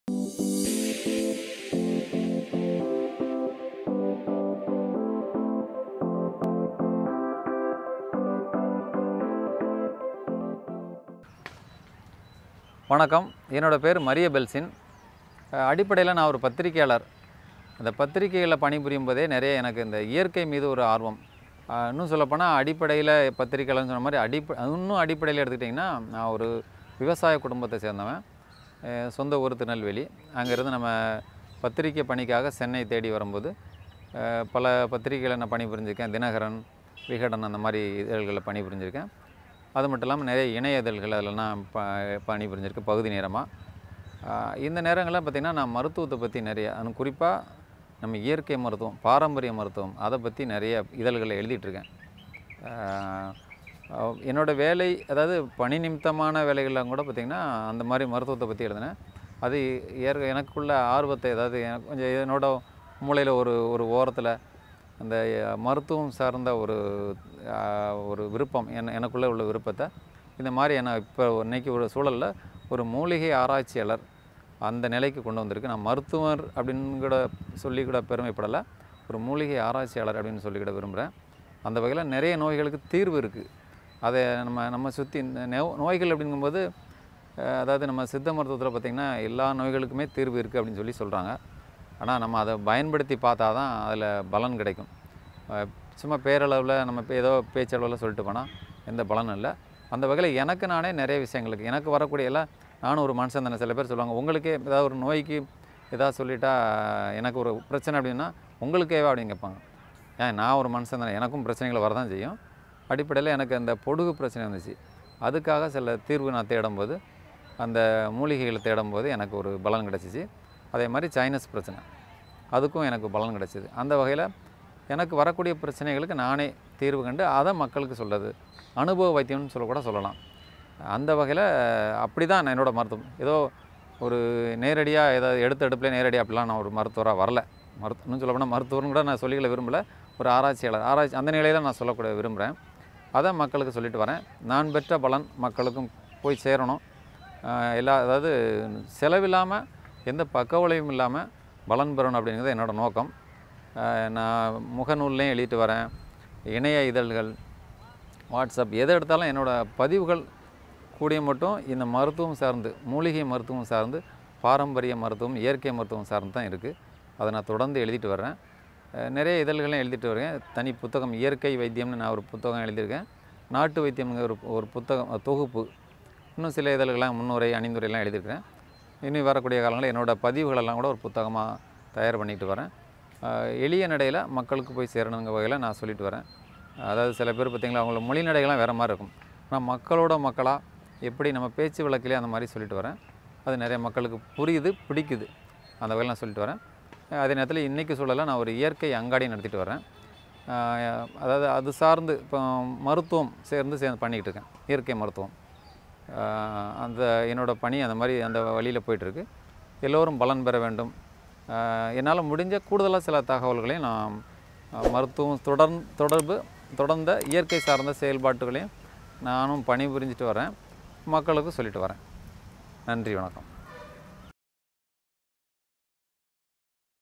வணக்கம் என்னோடய பேர் மரிய பெல்சின் அடிப்படையில் நான் ஒரு பத்திரிகையாளர் அந்த பத்திரிகைகளில் பணிபுரியும் போதே நிறைய எனக்கு இந்த இயற்கை மீது ஒரு ஆர்வம் அஹ், இன்னும் சொல்லப்போனால் அடிப்படையில் பத்திரிகையாளர்னு சொன்ன மாதிரி அடிப்ப இன்னும் அடிப்படையில் எடுத்துக்கிட்டிங்கன்னா நான் ஒரு விவசாய குடும்பத்தை சேர்ந்தவன் அஹ், சொந்த ஊர் திருநெல்வேலி அங்கேருந்து நம்ம பத்திரிகை பணிக்காக சென்னை தேடி வரும்போது அஹ், பல பத்திரிகைகளை நான் பணிபுரிஞ்சிருக்கேன் தினகரன் விகடன் அந்த மாதிரி இதழ்களில் பணிபுரிஞ்சிருக்கேன் அது மட்டும் இல்லாமல் நிறைய இணைய இதழ்கள் அதில் நான் ப பணிபுரிஞ்சிருக்கேன் பகுதி நேரமாக இந்த நேரங்களில் பார்த்திங்கன்னா நான் மருத்துவத்தை பற்றி நிறைய அது குறிப்பாக நம்ம இயற்கை மருத்துவம் பாரம்பரிய மருத்துவம் அதை பற்றி நிறைய இதழ்களை எழுதிட்டுருக்கேன் என்னோடய வேலை அதாவது பணி நிமித்தமான வேலைகள்லாம் கூட பார்த்திங்கன்னா அந்த மாதிரி மருத்துவத்தை பற்றி எழுதினேன் அது ஏற்க எனக்குள்ள ஆர்வத்தை அதாவது எனக்கு கொஞ்சம் என்னோட மூளையில் ஒரு ஒரு ஓரத்தில் அந்த அஹ், மருத்துவம் சார்ந்த ஒரு அஹ், ஒரு விருப்பம் என எனக்குள்ளே உள்ள விருப்பத்தை இந்த மாதிரி என்ன இப்போ இன்னைக்கு ஒரு சூழலில் ஒரு மூலிகை ஆராய்ச்சியாளர் அந்த நிலைக்கு கொண்டு வந்திருக்கு நான் மருத்துவர் அப்படின்னு கூட சொல்லி கூட பெருமைப்படலை ஒரு மூலிகை ஆராய்ச்சியாளர் அப்படின்னு சொல்லி கூட விரும்புகிறேன் அந்த வகையில் நிறைய நோய்களுக்கு தீர்வு இருக்குது அதை நம்ம நம்ம சுற்றி நோய்கள் அப்படிங்கும்போது அஹ், அதாவது நம்ம சித்த மருத்துவத்தில் பார்த்திங்கன்னா எல்லா நோய்களுக்குமே தீர்வு இருக்குது அப்படின்னு சொல்லி சொல்கிறாங்க ஆனால் நம்ம அதை பயன்படுத்தி பார்த்தா தான் அதில் பலன் கிடைக்கும் அஹ் சும்மா பேரளவில் நம்ம இப்போ ஏதோ பேச்சளவில் சொல்லிட்டு போனால் எந்த பலனும் இல்லை அந்த வகையில் எனக்கு நானே நிறைய விஷயங்களுக்கு எனக்கு வரக்கூடிய எல்லாம் நானும் ஒரு மனுஷன் தானே சில பேர் சொல்லுவாங்க உங்களுக்கே ஏதாவது ஒரு நோய்க்கு ஏதாவது சொல்லிட்டா எனக்கு ஒரு பிரச்சனை அப்படின்னா உங்களுக்கேவா அப்படின்னு கேட்பாங்க ஏன் நான் ஒரு மனுஷன் தானே எனக்கும் பிரச்சனைகள் வரதான் செய்யும் அடிப்படையில் எனக்கு அந்த பொடுகு பிரச்சனை வந்துச்சு அதுக்காக சில தீர்வு நான் தேடும்போது அந்த மூலிகைகளை தேடும்போது எனக்கு ஒரு பலன் கிடச்சிச்சு அதே மாதிரி சைனஸ் பிரச்சனை அதுக்கும் எனக்கு பலன் கிடச்சிது அந்த வகையில் எனக்கு வரக்கூடிய பிரச்சனைகளுக்கு நானே தீர்வு கண்டு அதை மக்களுக்கு சொல்கிறது அனுபவ வைத்தியம்னு சொல்ல கூட சொல்லலாம் அந்த வகையில் அப்படி தான் நான் என்னோடய மருத்துவம் ஏதோ ஒரு நேரடியாக ஏதாவது எடுத்த எடுப்பில் நேரடியாக அப்படிலாம் நான் ஒரு மருத்துவராக வரல மருத்து இன்னும் சொல்ல போனால் மருத்துவர்னு கூட நான் சொல்லிக்கல விரும்பல ஒரு ஆராய்ச்சியாளர் ஆராய்ச்சி அந்த நிலையில் நான் சொல்லக்கூட விரும்புகிறேன் அதை மக்களுக்கு சொல்லிட்டு வரேன் நான் பெற்ற பலன் மக்களுக்கும் போய் சேரணும் ஆஹ் எல்லா அதாவது செலவில்லாமல் எந்த பக்கவிளையும் இல்லாமல் பலன் பெறணும் அப்படிங்கிறது என்னோடய நோக்கம் ஆஹ் நான் முகநூல்லையும் எழுதிட்டு வரேன் இணைய இதழ்கள் வாட்ஸ்அப் எதை எடுத்தாலும் என்னோடய பதிவுகள் கூடிய மட்டும் இந்த மருத்துவம் சார்ந்து மூலிகை மருத்துவம் சார்ந்து பாரம்பரிய மருத்துவம் இயற்கை மருத்துவம் சார்ந்து தான் இருக்குது அதை நான் தொடர்ந்து எழுதிட்டு வர்றேன் அஹ் நிறைய இதழ்களையும் எழுதிட்டு வரேன் தனி புத்தகம் இயற்கை வைத்தியம்னு நான் ஒரு புத்தகம் எழுதியிருக்கேன் நாட்டு வைத்தியம்ங்கிற ஒரு ஒரு புத்தகம் அஹ் தொகுப்பு இன்னும் சில இதழ்கள்லாம் முன்னுரை அணிந்துரையெல்லாம் எழுதியிருக்கிறேன் இனி வரக்கூடிய காலங்களில் என்னோடய பதிவுகளெல்லாம் கூட ஒரு புத்தகமாக தயார் பண்ணிட்டு வரேன் அஹ் எளிய நடையில் மக்களுக்கு போய் சேரணுங்க வகையில் நான் சொல்லிட்டு வரேன் அதாவது சில பேர் பார்த்திங்களா அவங்கள மொழி நடைகள்லாம் வேறு மாதிரி இருக்கும் ஆனால் மக்களோட மக்களாக எப்படி நம்ம பேச்சு வழக்கிலே அந்த மாதிரி சொல்லிட்டு வரேன் அது நிறைய மக்களுக்கு புரியுது பிடிக்குது அந்த வகையில் நான் சொல்லிட்டு வரேன் அஹ் அதே நேரத்தில் இன்றைக்கி சூழலில் நான் ஒரு இயற்கை அங்காடி நடத்திட்டு வரேன் அஹ் அதாவது அது சார்ந்து இப்போ மருத்துவம் சேர்ந்து சேர்ந்து பண்ணிக்கிட்டு இருக்கேன் இயற்கை மருத்துவம் அஹ் அந்த என்னோடய பணி அந்த மாதிரி அந்த வழியில் போயிட்டுருக்கு எல்லோரும் பலன் பெற வேண்டும் என்னால் முடிஞ்ச கூடுதலாக சில தகவல்களையும் நான் அஹ், மருத்துவம் தொடர் தொடர்பு தொடர்ந்த இயற்கை சார்ந்த செயல்பாட்டுகளையும் நானும் பணிபுரிஞ்சிட்டு வரேன் மக்களுக்கும் சொல்லிட்டு வரேன் நன்றி வணக்கம்